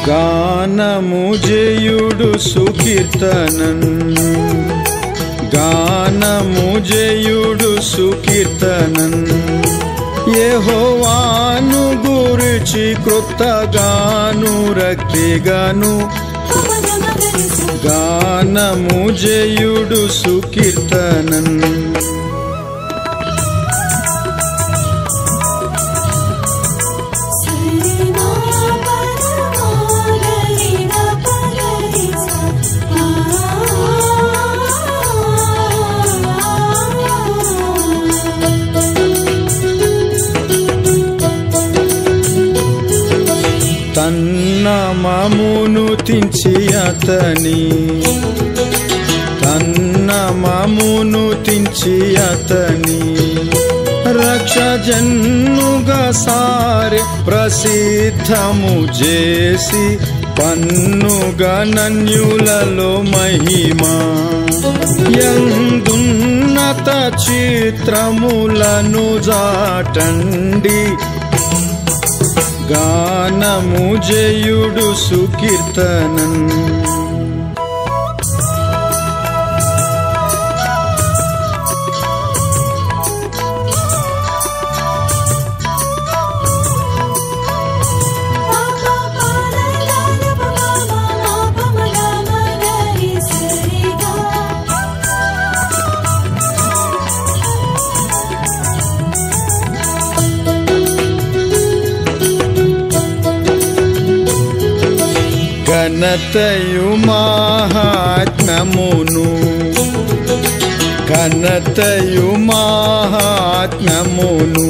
గానము జయుడు సుకీర్తనన్ గానము జయుడు సుకీర్తనన్ యెహోవాను గురించి కృతగాను రక్తిగాను గానము జయుడు సుకీర్తనన్ తన్న మమును తించి అతని తన్న మమును తించి అతని రక్ష జన్నుగా సారి ప్రసిద్ధము చేసి పన్నుగా నన్యులలో మహిమా యందున్నత చిత్రములను జాటండి గానము జయుడు సుకీర్తనన్ ఘనతయు మహాత్మ్యమును ఘనతయు మహాత్మ్యమును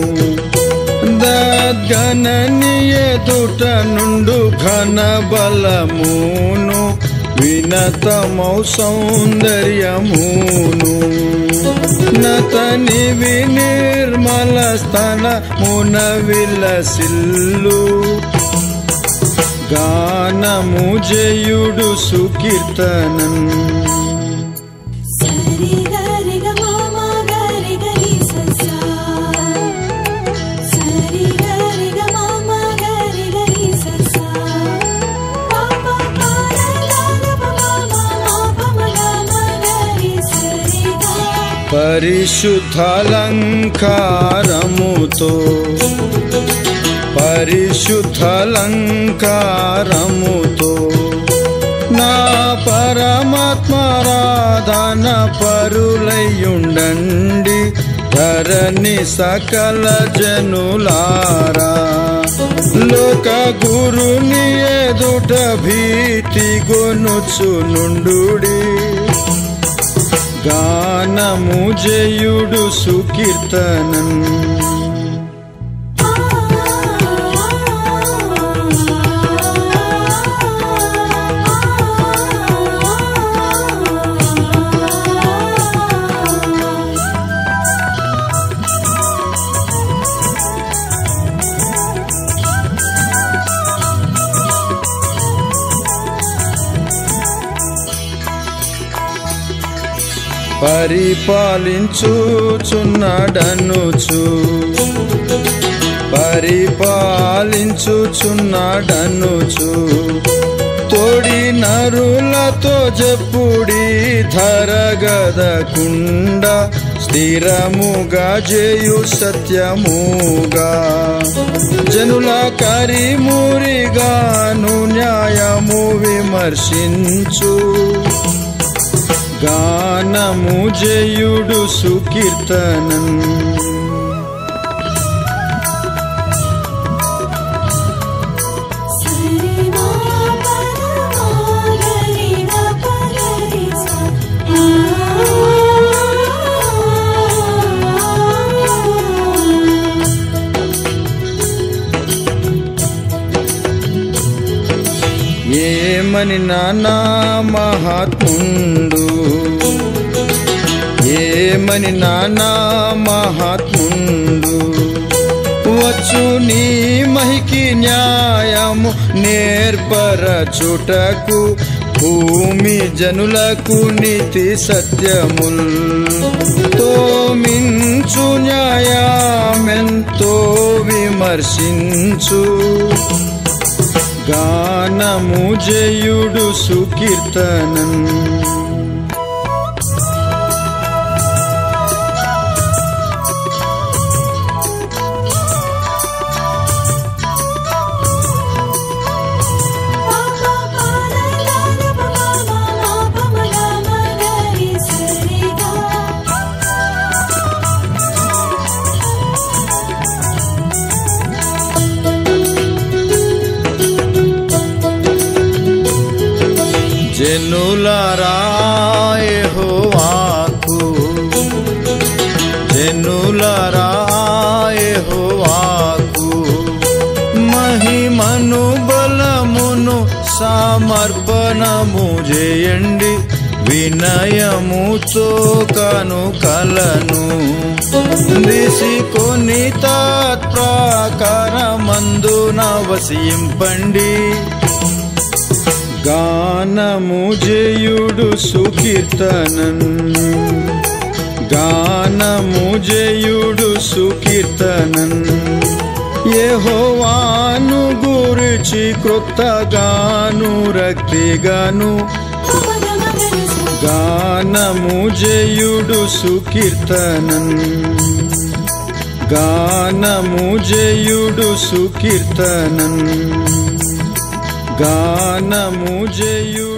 దగననియదుట నుండు ఘన బలమును వినతమౌ సౌందర్యమును నతని వినిర్మల స్థన మున విలసిల్లు గానము జయుడు సుకీర్తనన్ సరి గరి గ మామ గరి గరి ససా సరి గరి గ మామ గరి గరి ససా పాప పార గ మామ మాప మగ గరి సరి గ పరిశుద్ధాలంకారముతో పరిశుద్ధాలంకారముతో నా పరమాత్మరాధన పరులయ్యుండండి ధరణి సకల జనులారా లోక గురుని ఎదుట భీతి గొనుచు నుండుడి గానము జయుడు సుకీర్తనన్ పరిపాలించుచున్నాడనుచు పరిపాలించుచున్నాడనుచు తోడి నరులతో చెప్పుడి ధరగదకుండ స్థిరముగా చేయు సత్యముగా జనుల కరిమురిగాను న్యాయము విమర్శించు గానము జయుడు సుకీర్తనన్ సరి మా పర మా గరి గ పగరి సా ఏమని నానా మహాత్ముండు ఏమని నానా మహాత్ముండు వచ్చు నీ మహికి న్యాయము నేర్పరచుటకు భూమి జనులకు నీతి సత్యముల్ తో మించు న్యాయమెంతో విమర్శించు గానము జయుడు సుకీర్తనం పాప పాలలాల పమ మాపమగ మగరి సరిగా జనులరాయ హోవాకు జనులరాయ హోవాకు మహిమను బలమును సమర్పణము చేయండి వినయముతో కను కలను దిసికొని తత్ప్రాకారమందున వసింపండి గానము జయుడు సుకీర్తనన్ గానము జయుడు సుకీర్తనన్ యెహోవాను గురించి కృతగాను రక్తిగాను పమగ మగరి గానము జయుడు సుకీర్తనన్ గానము జయుడు సుకీర్తనన్ గానము జయు